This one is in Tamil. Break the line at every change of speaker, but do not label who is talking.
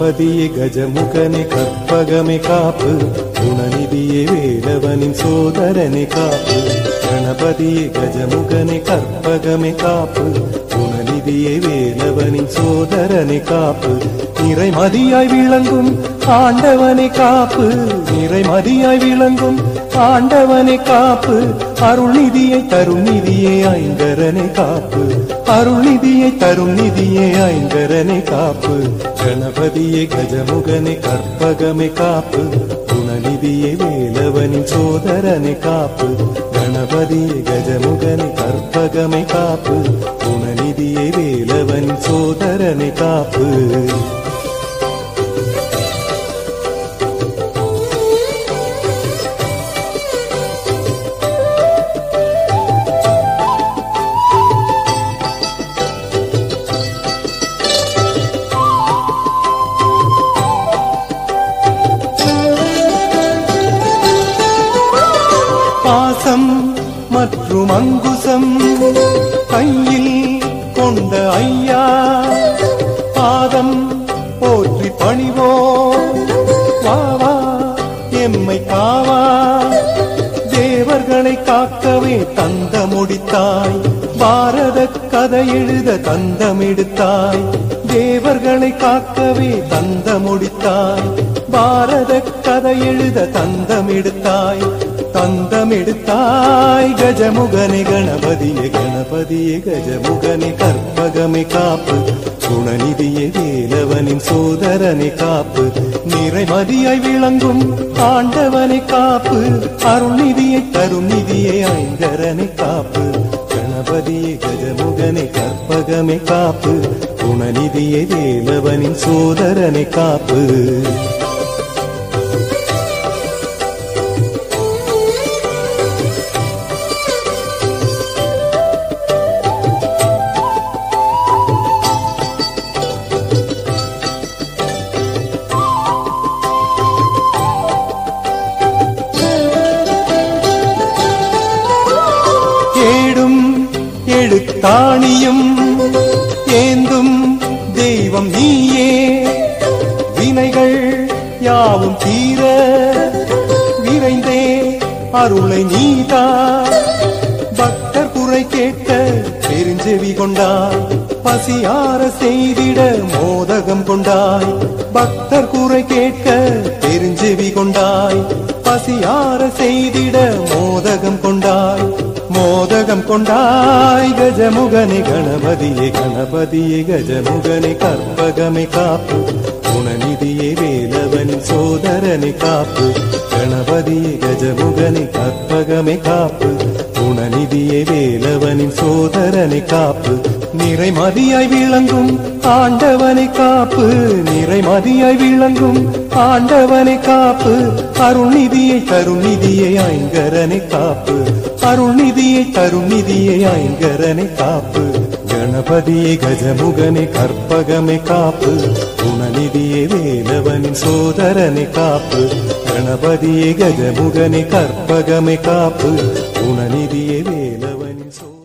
கணபதியே கஜமுகனே கற்பகமே காப்பு குணநிதியே வேலவனின் சோதரனே காப்பு கணபதியே கஜமுகனே கற்பகமே காப்பு குணநிதியே வேலவனின் சோதரனே காப்பு நிறைமதியாய் விளங்கும் ஆண்டவனை காப்பு நிறைமதியாய் விளங்கும் ஆண்டவனை காப்பு அருள்நிதியை தரும் நிதியே ஐங்கரனை காப்பு அருள்நிதியை தரும் நிதியே ஐங்கரனை காப்பு கணபதியே கஜமுகனை கற்பகமே காப்பு குணநிதியே வேலவனின் சோதரனை காப்பு கணபதியே கஜமுகனை கற்பகமை காப்பு குணநிதியே வேலவனின் சோதரனை காப்பு பாசம் மற்றும் அங்குசம் கையில் கொண்ட ஐயா பாதம் போற்றி பணிவோ வா வா எம்மை காவா தேவர்களை காக்கவே தந்த முடித்தாய் பாரத கதை எழுத தந்தமெடுத்தாய் தேவர்களை காக்கவே தந்த முடித்தாய் பாரத கதை எழுத தந்தமெடுத்தாய் தந்தமெடுத்தாய் கஜமுகனே கணபதியே கணபதியே கஜமுகனே கற்பகமே காப்பு குணநிதியே வேலவனின் சோதரனை காப்பு நிறைமதியாய் விளங்கும் ஆண்டவனை காப்பு அருள்நிதியை தரும் நிதியை ஐங்கரனை காப்பு கணபதியே கஜமுகனை கற்பகமே காப்பு குணநிதியை வேலவனின் சோதரனை காப்பு ஏடும் எழுத்தாணியும் ஏந்தும் தெய்வம் நீயே வினைகள் யாவும் தீர விரைந்தே அருளை நீதா பக்தர் குறை கேட்க பெருஞ்செவி கொண்டாய் பசியார செய்திட மோதகம் கொண்டாய் பக்தர் குறை கேட்க பெருஞ்செவி கொண்டாய் பசியார செய்திட மோதகம் கொண்டாய் மோதகம் கொண்டாய் கஜமுகனே கணபதியே கணபதியே கஜமுகனே கற்பகமே காப்பு குணநிதியே வேலவனின் சோதரனை காப்பு கணபதியே கஜமுகனை கற்பகமே காப்பு குணநிதியே வேலவனின் சோதரனை காப்பு நிறைமதியாய் விளங்கும் ஆண்டவனை காப்பு நிறைமதியாய் விளங்கும் ஆண்டவனை காப்பு அருள்நிதியை தரும் நிதியை ஐங்கரனை காப்பு அருள்நிதியை தரும் நிதியை ஐங்கரனை காப்பு கணபதியே கஜமுகனை கற்பகமே காப்பு குணநிதியே வேலவனின் சோதரனை காப்பு கணபதியே கஜமுகனை கற்பகமே காப்பு குணநிதியே வேலவனின் சோ